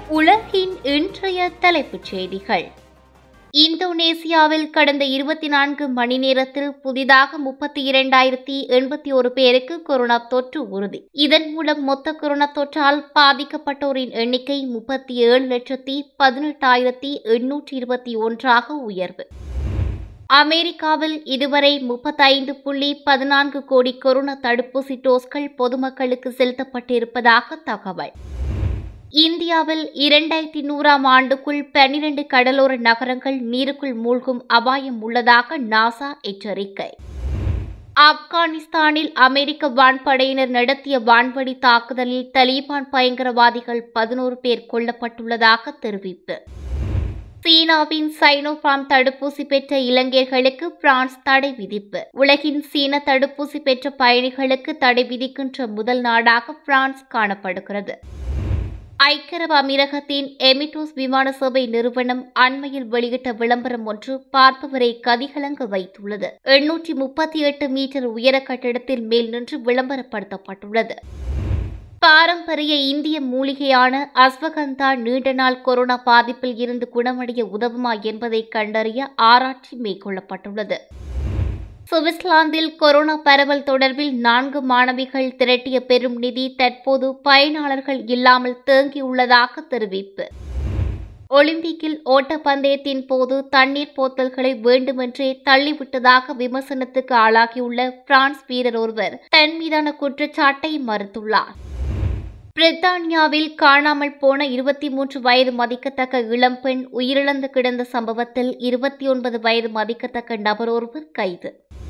உலகின் இன்றைய தலைப்புச் செய்திகள் இந்தோனேசியாவில் கடந்த இருபத்தி நான்கு மணி நேரத்தில் புதிதாக முப்பத்தி இரண்டாயிரத்தி எண்பத்தி ஒரு பேருக்கு கொரோனா தொற்று உறுதி இதன் மூலம் மொத்த கொரோனா தொற்றால் பாதிக்கப்பட்டோரின் எண்ணிக்கை முப்பத்தி ஏழு லட்சத்தி பதினெட்டாயிரத்தி எண்ணூற்றி இருபத்தி ஒன்றாக உயர்வு அமெரிக்காவில் இதுவரை முப்பத்தைந்து புள்ளி பதினான்கு கோடி கொரோனா தடுப்பூசி டோஸ்கள் பொதுமக்களுக்கு செலுத்தப்பட்டிருப்பதாக தகவல் இந்தியாவில் இரண்டாயிரத்தி நூறாம் ஆண்டுக்குள் பன்னிரண்டு கடலோர நகரங்கள் நீருக்குள் மூழ்கும் அபாயம் உள்ளதாக நாசா எச்சரிக்கை ஆப்கானிஸ்தானில் அமெரிக்க வான்படையினர் நடத்திய வான்வழி தாக்குதலில் தலிபான் பயங்கரவாதிகள் பதினோரு பேர் கொல்லப்பட்டுள்ளதாக தெரிவிப்பு சீனாவின் சைனோபார்ம் தடுப்பூசி பெற்ற இலங்கையர்களுக்கு பிரான்ஸ் தடை விதிப்பு உலகின் சீன தடுப்பூசி பெற்ற பயணிகளுக்கு தடை விதிக்கின்ற முதல் நாடாக பிரான்ஸ் காணப்படுகிறது ஐக்கிய அரபு அமீரகத்தின் எமிட்டோஸ் விமான சேவை நிறுவனம் அண்மையில் வெளியிட்ட விளம்பரம் ஒன்று பார்ப்பவரை கதிகலங்க வைத்துள்ளது எண்ணூற்றி முப்பத்தி எட்டு மீட்டர் உயர கட்டிடத்தில் மேல் நின்று விளம்பரப்படுத்தப்பட்டுள்ளது பாரம்பரிய இந்திய மூலிகையான அஸ்வகந்தா நீண்ட நாள் கொரோனா பாதிப்பில் இருந்து குணமடைய உதவுமா என்பதை கண்டறிய ஆராய்ச்சி மேற்கொள்ளப்பட்டுள்ளது சுவிட்சர்லாந்தில் கொரோனா பரவல் தொடர்பில் நான்கு மாணவிகள் திரட்டிய பெரும் நிதி தற்போது பயனாளர்கள் இல்லாமல் தேங்கியுள்ளதாக தெரிவிப்பு ஒலிம்பிக்கில் ஓட்டப்பந்தயத்தின் போது தண்ணீர் போத்தல்களை வேண்டுமென்றே தள்ளிவிட்டதாக விமர்சனத்துக்கு ஆளாகியுள்ள பிரான்ஸ் வீரர் ஒருவர் தன் மீதான குற்றச்சாட்டை மறுத்துள்ளார் பிரித்தானியாவில் காணாமல் போன இருபத்தி மூன்று வயது மதிக்கத்தக்க இளம்பெண் உயிரிழந்து கிடந்த சம்பவத்தில் இருபத்தி ஒன்பது வயது மதிக்கத்தக்க நபர் ஒருவர் கைது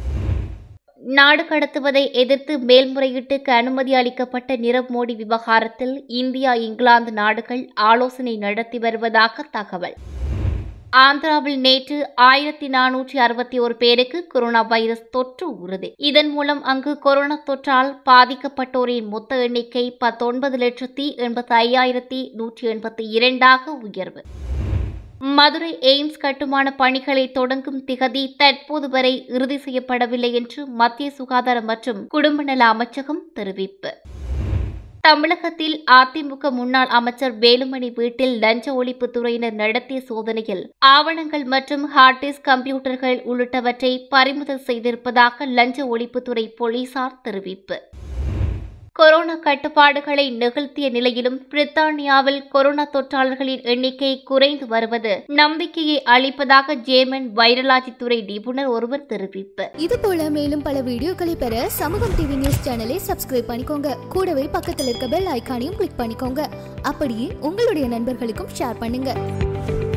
நாடு கடத்துவதை எதிர்த்து மேல்முறையீட்டுக்கு அனுமதி அளிக்கப்பட்ட நிரவ் மோடி விவகாரத்தில் இந்தியா இங்கிலாந்து நாடுகள் ஆலோசனை நடத்தி வருவதாக தகவல் ஆந்திராவில் நேற்று ஆயிரத்தி நானூற்றி அறுபத்தி ஒரு பேருக்கு கொரோனா வைரஸ் தொற்று உறுதி இதன் மூலம் அங்கு கொரோனா தொற்றால் பாதிக்கப்பட்டோரின் மொத்த எண்ணிக்கை பத்தொன்பது லட்சத்தி எண்பத்தி ஐயாயிரத்தி நூற்றி எண்பத்தி இரண்டாக உயர்வு மதுரை எய்ம்ஸ் கட்டுமான பணிகளை தொடங்கும் திகதி தற்போது வரை இறுதி செய்யப்படவில்லை என்று மத்திய சுகாதார மற்றும் குடும்ப நல அமைச்சகம் தெரிவிப்பு தமிழகத்தில் அதிமுக முன்னாள் அமைச்சர் வேலுமணி வீட்டில் லஞ்ச ஒழிப்புத் துறையினர் நடத்திய சோதனையில் ஆவணங்கள் மற்றும் ஹார்ட் டிஸ்க் கம்ப்யூட்டர்கள் உள்ளிட்டவற்றை பறிமுதல் செய்திருப்பதாக லஞ்ச ஒழிப்புத்துறை போலீசார் தெரிவிப்பு கொரோனா கட்டுப்பாடுகளை நிகழ்த்திய நிலையிலும் பிரித்தானியாவில் கொரோனா தொற்றாளர்களின் எண்ணிக்கை குறைந்து வருவது நம்பிக்கையை அளிப்பதாக ஜேமன் வைரலாஜி துறை நிபுணர் ஒருவர் தெரிவிப்பு இது போல மேலும் பல வீடியோக்களை பெற சமூகம் டிவி நியூஸ் சேனலை சப்ஸ்கிரைப் பண்ணிக்கோங்க கூடவே பக்கத்தில் இருக்க பெல் ஐகானையும் கிளிக் பண்ணிக்கோங்க அப்படியே உங்களுடைய நண்பர்களுக்கும் ஷேர் பண்ணுங்க